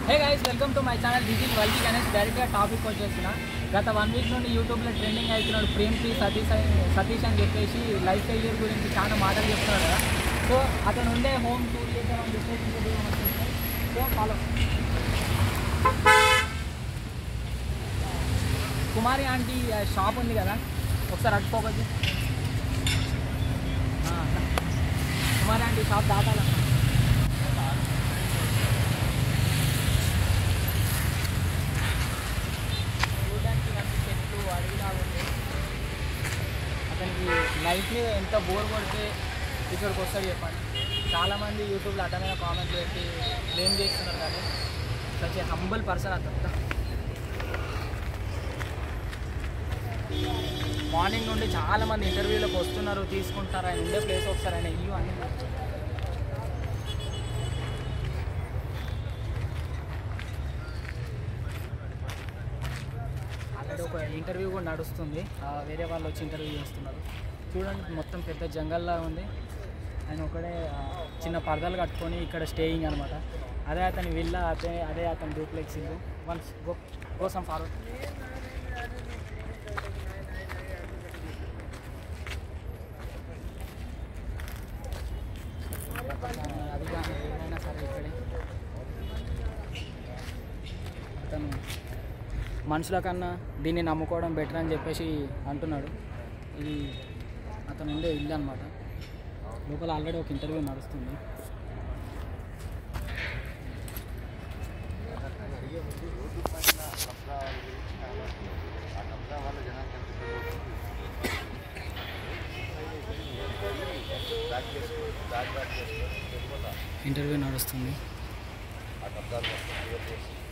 Hey guys welcome to my channel this is వల్కి గణేష్ డైరెక్ట్గా topic వచ్చేసిన గత వన్ వీక్ నుండి యూట్యూబ్లో ట్రెండింగ్ అవుతున్నాడు ప్రేమ్ ప్రీ సతీష్ అని సతీష్ అని చెప్పేసి లైఫ్ ఫెయిలియర్ గురించి చాలా మాటలు చెప్తున్నాడు కదా సో అతను ఉండే హోమ్ టూర్ చేద్దామని చెప్పేసి ఇంకొక video వస్తుంది. So follow Kumari aunty shop ఉంది కదా ఒకసారి అట్టుకోవచ్చు కుమారి ఆంటీ షాప్ దాటాలన్నా చూడడానికి ఇవన్నీ చెట్లు అడవిలా ఉంది అతనికి లైఫ్ మీద ఎంత బోర్ కొడితే ఇక్కడికి వస్తాడు చెప్పండి చాలామంది యూట్యూబ్లో అడ్డమైన కామెంట్లు పెట్టి బ్లేమ్ చేస్తున్నారు కానీ సచ్ హంబుల్ పర్సన్ అతను మార్నింగ్ నుండి చాలా మంది ఇంటర్వ్యూలకు వస్తున్నారు తీసుకుంటారు ఆయన ఉండే ప్లేస్ ఒకసారి ఆయన ఇల్లు అన్ని ఆల్రెడీ ఒక ఇంటర్వ్యూ కూడా నడుస్తుంది ఆ, వేరే వాళ్ళు వచ్చి ఇంటర్వ్యూ చేస్తున్నారు చూడండి మొత్తం పెద్ద జంగల్లా ఉంది ఆయన ఒకడే ఆ, చిన్న పరదలు కట్టుకొని ఇక్కడ స్టేయింగ్ అనమాట అదే అతని విల్ల అదే అదే అతని డూప్లెక్స్ ఇల్లు వన్స్ గో కోసం ఫార్వర్డ్ అది కానీ ఏమైనా సరే ఇక్కడే అతను మనుషుల కన్నా దీన్ని నమ్ముకోవడం బెటర్ అని చెప్పేసి అంటున్నాడు ఇది అతను ఉండే ఇల్లు అనమాట లోపల ఆల్రెడీ ఒక ఇంటర్వ్యూ నడుస్తుంది ఇంటర్వ్యూ నడుస్తుంది